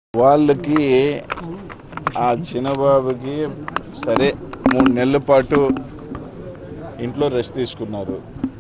వాళ్ళకి ఆ చిన్నబాబుకి సరే మూడు నెలల పాటు ఇంట్లో రెస్ట్ తీసుకున్నారు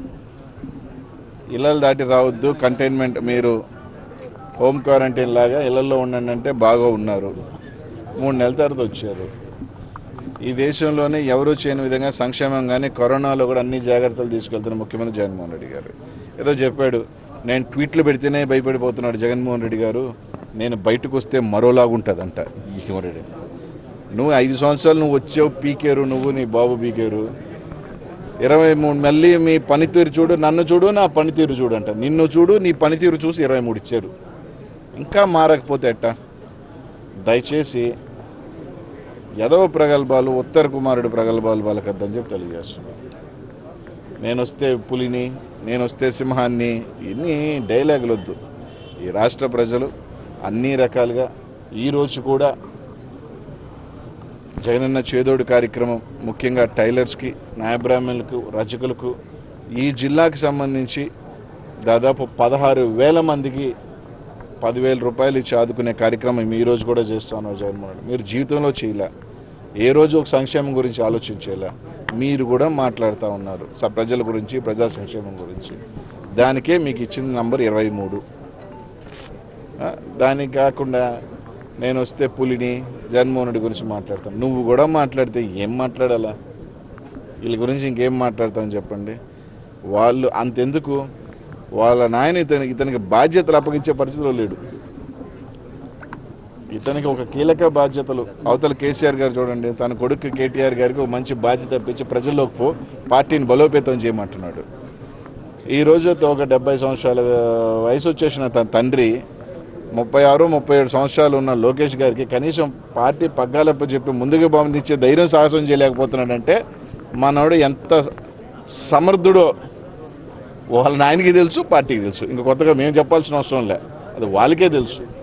ఇళ్ళలు దాటి రావద్దు కంటైన్మెంట్ మీరు హోమ్ క్వారంటైన్ లాగా ఇళ్లలో ఉండండి అంటే బాగా ఉన్నారు మూడు నెలల తర్వాత వచ్చారు ఈ దేశంలోనే ఎవరూ చేయని విధంగా సంక్షేమం కానీ కరోనాలో కూడా అన్ని జాగ్రత్తలు తీసుకెళ్తున్న ముఖ్యమంత్రి జగన్మోహన్ రెడ్డి గారు ఏదో చెప్పాడు నేను ట్వీట్లు పెడితేనే భయపడిపోతున్నాడు జగన్మోహన్ రెడ్డి గారు నేను బయటకు వస్తే మరోలాగుంటుందంట ఈ రెడ్డి నువ్వు ఐదు సంవత్సరాలు నువ్వు వచ్చావు పీకేరు నువ్వు నీ బాబు పీకేరు ఇరవై మూడు మళ్ళీ మీ పనితీరు చూడు నన్ను చూడు నా పనితీరు చూడు అంట నిన్ను చూడు నీ పనితీరు చూసి ఇరవై మూడు ఇచ్చారు ఇంకా మారకపోతే ఎట్టా దయచేసి యదవ ప్రగల్భాలు ఉత్తర కుమారుడు ప్రగల్భాలు వాళ్ళకద్దని చెప్పి తెలియజేస్తున్నాను నేను వస్తే పులిని నేను వస్తే సింహాన్ని ఇన్ని డైలాగులు వద్దు ఈ రాష్ట్ర ప్రజలు అన్ని రకాలుగా ఈరోజు కూడా జగనన్న చేదోడు కార్యక్రమం ముఖ్యంగా టైలర్స్కి న్యాయబ్రాహ్మణులకు రచకులకు ఈ జిల్లాకి సంబంధించి దాదాపు పదహారు వేల మందికి పదివేల రూపాయలు ఇచ్చి ఆదుకునే కార్యక్రమం ఈ రోజు కూడా చేస్తాను జగన్మోహన్ రెడ్డి మీరు జీవితంలో చేయలే ఏ రోజు ఒక సంక్షేమం గురించి ఆలోచించేలా మీరు కూడా మాట్లాడుతూ ఉన్నారు స ప్రజల గురించి ప్రజా సంక్షేమం గురించి దానికే మీకు ఇచ్చిన నంబర్ ఇరవై మూడు ఆ, దానికి కాకుండా నేను వస్తే పులిని జగన్మోహన్ రెడ్డి గురించి మాట్లాడతాను నువ్వు కూడా మాట్లాడితే ఏం మాట్లాడాలా వీళ్ళ గురించి ఇంకేం మాట్లాడతామని చెప్పండి వాళ్ళు అంతెందుకు వాళ్ళ నాయన ఇతనికి ఇతనికి బాధ్యతలు అప్పగించే పరిస్థితిలో లేడు ఇతనికి ఒక కీలక బాధ్యతలు అవతల కేసీఆర్ గారు చూడండి తన కొడుకు కేటీఆర్ గారికి ఒక మంచి బాధ్యత ఇప్పించి ప్రజల్లోకి పో పార్టీని బలోపేతం చేయమంటున్నాడు ఈ రోజు ఒక డెబ్బై సంవత్సరాల వయసు వచ్చేసిన తన తండ్రి ముప్పై ఆరు ముప్పై ఏడు సంవత్సరాలు ఉన్న లోకేష్ గారికి కనీసం పార్టీ పగ్గాలప్ప చెప్పి ముందుకు పంపించే ధైర్యం సాహసం చేయలేకపోతున్నాడంటే మనోడు ఎంత సమర్థుడో వాళ్ళ నాయనకి తెలుసు పార్టీకి తెలుసు ఇంకా కొత్తగా మేము చెప్పాల్సిన అవసరం లే అది వాళ్ళకే తెలుసు